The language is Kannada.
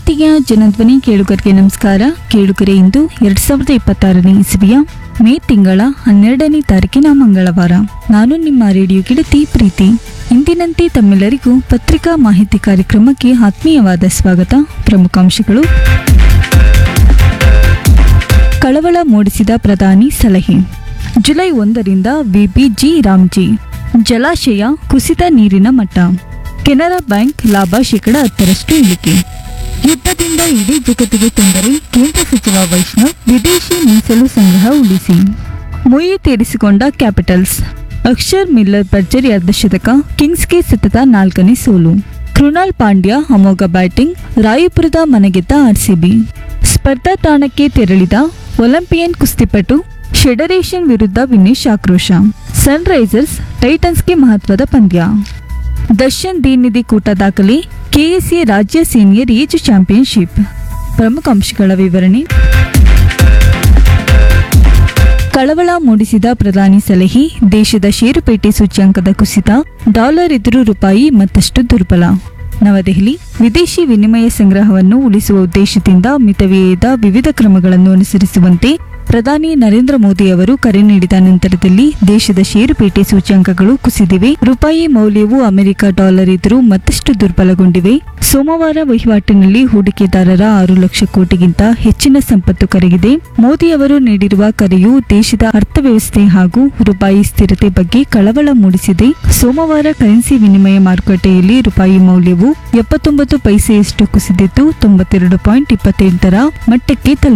ಪ್ರೀತಿಯ ಜನಧ್ವನಿ ಕೇಳುಗರಿಗೆ ನಮಸ್ಕಾರ ಕೇಳುಗರೆ ಇಂದು ಎರಡ್ ಸಾವಿರದ ಇಪ್ಪತ್ತಾರನೇ ಇಸವಿಯ ಮೇ ತಿಂಗಳ ಹನ್ನೆರಡನೇ ತಾರೀಕಿನ ಮಂಗಳವಾರ ನಾನು ನಿಮ್ಮ ರೇಡಿಯೋ ಗೆಳತಿ ಪ್ರೀತಿ ಇಂದಿನಂತೆ ತಮ್ಮೆಲ್ಲರಿಗೂ ಪತ್ರಿಕಾ ಮಾಹಿತಿ ಕಾರ್ಯಕ್ರಮಕ್ಕೆ ಆತ್ಮೀಯವಾದ ಸ್ವಾಗತ ಪ್ರಮುಖಾಂಶಗಳು ಕಳವಳ ಮೂಡಿಸಿದ ಪ್ರಧಾನಿ ಸಲಹೆ ಜುಲೈ ಒಂದರಿಂದ ವಿಬಿಜಿ ರಾಮ್ಜಿ ಜಲಾಶಯ ಕುಸಿತ ನೀರಿನ ಮಟ್ಟ ಕೆನರಾ ಬ್ಯಾಂಕ್ ಲಾಭ ಶೇಕಡ ಹತ್ತರಷ್ಟು ಇಳಿಕೆ ಯುದ್ಧದಿಂದ ಇಡೀ ಜಗತ್ತಿಗೆ ತೊಂದರೆ ಕೇಂದ್ರ ಸಚಿವ ವೈಷ್ಣವ್ ವಿದೇಶಿ ಮೀಸಲು ಸಂಗ್ರಹ ಉಳಿಸಿ ಮುಯಿ ತೀರಿಸಿಕೊಂಡ ಕ್ಯಾಪಿಟಲ್ಸ್ ಅಕ್ಷರ್ ಮಿಲ್ಲರ್ ಭರ್ಜರಿ ಅರ್ಧಶತಕ ಕಿಂಗ್ಸ್ಗೆ ಸತತ ನಾಲ್ಕನೇ ಸೋಲು ಕೃಣಾಲ್ ಪಾಂಡ್ಯ ಅಮೋಘ ಬ್ಯಾಟಿಂಗ್ ರಾಯಪುರದ ಮನೆಗೆದ್ದ ಆರ್ಸಿಬಿ ಸ್ಪರ್ಧಾ ತಾಣಕ್ಕೆ ತೆರಳಿದ ಒಲಿಂಪಿಯನ್ ಕುಸ್ತಿಪಟು ಫೆಡರೇಷನ್ ವಿರುದ್ಧ ವಿನೇಶ್ ಆಕ್ರೋಶ ಸನ್ರೈಸರ್ಸ್ ಟೈಟನ್ಸ್ಗೆ ಮಹತ್ವದ ಪಂದ್ಯ ದರ್ಶನ್ ದೀನಿಧಿ ಕೂಟ ದಾಖಲೆ ಕೆಎಸ್ಎ ರಾಜ್ಯ ಸೀನಿಯರ್ ಏಜ್ ಚಾಂಪಿಯನ್ಶಿಪ್ ಪ್ರಮುಖ ಅಂಶಗಳ ವಿವರಣೆ ಕಳವಳ ಮೂಡಿಸಿದ ಪ್ರಧಾನಿ ಸಲಹೆ ದೇಶದ ಷೇರುಪೇಟೆ ಸೂಚ್ಯಂಕದ ಕುಸಿತ ಡಾಲರ್ ಎದುರು ರೂಪಾಯಿ ಮತ್ತಷ್ಟು ದುರ್ಬಲ ನವದೆಹಲಿ ವಿದೇಶಿ ವಿನಿಮಯ ಸಂಗ್ರಹವನ್ನು ಉಳಿಸುವ ಉದ್ದೇಶದಿಂದ ಮಿತವ್ಯಯದ ವಿವಿಧ ಕ್ರಮಗಳನ್ನು ಅನುಸರಿಸುವಂತೆ ಪ್ರಧಾನಿ ನರೇಂದ್ರ ಮೋದಿ ಅವರು ಕರೆ ನೀಡಿದ ನಂತರದಲ್ಲಿ ದೇಶದ ಷೇರುಪೇಟೆ ಸೂಚ್ಯಂಕಗಳು ಕುಸಿದಿವೆ ರೂಪಾಯಿ ಮೌಲ್ಯವು ಅಮೆರಿಕ ಡಾಲರ್ ಎದುರು ಮತ್ತಷ್ಟು ದುರ್ಬಲಗೊಂಡಿವೆ ಸೋಮವಾರ ವಹಿವಾಟಿನಲ್ಲಿ ಹೂಡಿಕೆದಾರರ ಆರು ಲಕ್ಷ ಕೋಟಿಗಿಂತ ಹೆಚ್ಚಿನ ಸಂಪತ್ತು ಕರಗಿದೆ ಮೋದಿ ಅವರು ನೀಡಿರುವ ಕರೆಯು ದೇಶದ ಅರ್ಥವ್ಯವಸ್ಥೆ ಹಾಗೂ ರೂಪಾಯಿ ಸ್ಥಿರತೆ ಬಗ್ಗೆ ಕಳವಳ ಮೂಡಿಸಿದೆ ಸೋಮವಾರ ಕರೆನ್ಸಿ ವಿನಿಮಯ ಮಾರುಕಟ್ಟೆಯಲ್ಲಿ ರೂಪಾಯಿ ಮೌಲ್ಯವು ಎಪ್ಪತ್ತೊಂಬತ್ತು ಪೈಸೆಯಷ್ಟು ಕುಸಿದಿದ್ದು ತೊಂಬತ್ತೆರಡು ಪಾಯಿಂಟ್ ಇಪ್ಪತ್ತೆಂಟರ ಮಟ್ಟಕ್ಕೆ ತಲುಪಿದೆ